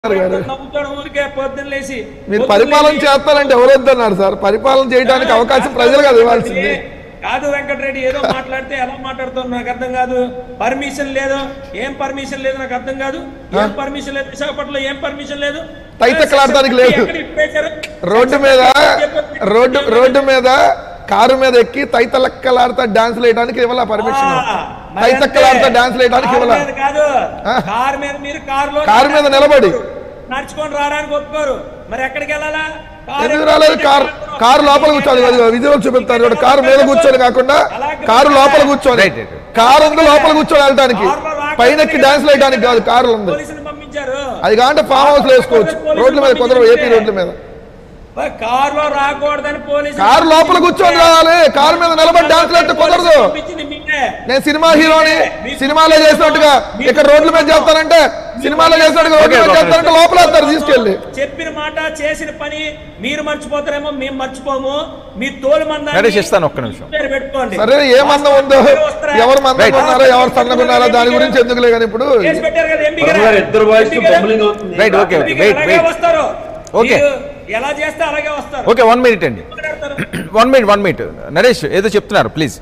గారు నవ్వుతాడు ఊరికే పొద్దున్న లేచి మీరు పొద్దున్న పరిపాలన లేచి- చేస్తారంటే ఎవరు వద్దన్నారు సార్ పరిపాలన చేయడానికి అవకాశం ప్రజలు కదా ఇవ్వాల్సింది కాదు వెంకటరెడ్డి ఏదో మాట్లాడితే ఎలా మాట్లాడుతావు నాకు అర్థం కాదు పర్మిషన్ లేదు ఏం పర్మిషన్ లేదు నాకు అర్థం కాదు ఏం పర్మిషన్ లేదు విశాఖపట్నంలో ఏం పర్మిషన్ లేదు తైతక్కలాడడానికి లేదు. ఎక్కడ ఇప్పేశారు? రోడ్డు మీద రోడ్డు రోడ్డు మీద కారు మీద ఎక్కి తైతలక్కలాడతా డాన్స్ వేయడానికి ఇవ్వాల పర్మిషన్ ఆ, మరి తైతక్కలాడతా అంతే. డాన్స్ వేయడానికి కారు ఇవ్వాల మీద కాదు ఆ. కారు మీద మీరు కారులో కారు మీద నిలబడి. నడుచుకొని రావడానికి ఒప్పుకోరు మరి ఎక్కడికి వెళ్ళాలా కారు ఎందుకు రాలేదు కారు కారు లోపల కూర్చోని విజువల్ చూపిస్తారు చూడు కారు మీద కూర్చొని కాకుండా కారు లోపల కూర్చొని Right, right, right. కారు ఉంది లోపల కూర్చొని వెళ్ళడానికి పైన ఎక్కి డాన్స్ వేయడానికి కాదు కారు ఉంది పోలీసులు పంపించారు అది కాంటే ఫామ్ హౌస్ లో వేసుకోవచ్చు రోడ్ల మీద కుదరవు ఏపీ రోడ్ల మీద మరి కారులో రాకూడదని పోలీసు కారు లోపల కూర్చొని రావాలి కారు మీద నిలబడి డాన్స్ వేస్తే కుదరదు పంపించింది మీరే నేను సినిమా హీరోని సినిమాలో చేసినట్టుగా ఇక్కడ రోడ్ల మీద చేస్తానంటే సినిమాలో చేసినట్టుగా రోడ్ల మీద చేస్తానంటే లోపల వేస్తారు తీసుకెళ్ళి చెప్పిన మాట చేసిన పని మీరు మర్చిపోతారేమో మేము మర్చిపోము మీ తోలు మంద నరేష్ ఇస్తాను ఒక్క నిమిషం. పెట్టుకోండి సరే ఏ మందం ఉందో ఎవరు మందంగా Right. ఉన్నారో ఎవరు సన్నగా ఉన్నారో దాని గురించి ఎందుకులే కానీ ఇప్పుడు కేసు పెట్టారు కదా ఎంపీ ప్రభు గారు ఇద్దరు వాయిస్ బొమ్మలింగ్ అవుతుంది రైట్ ఓకే ఎంపీ వెయిట్ అలాగే వెయిట్ వస్తారు Okay. మీరు ఎలా చేస్తే అలాగే వస్తారు ఓకే వన్ మినిట్ అండి మాట్లాడతారు. One minute one minute Naresh ఏదో చెప్తున్నారు ప్లీజ్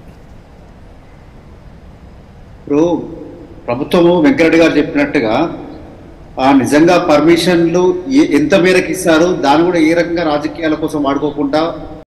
ఇప్పుడు ప్రభుత్వము వెంకరెడ్డి గారు చెప్పినట్టుగా ఆ నిజంగా పర్మిషన్లు ఏ- ఎంత మేరకు ఇస్తారు దాన్ని కూడా ఏ రకంగా రాజకీయాల కోసం వాడుకోకుండా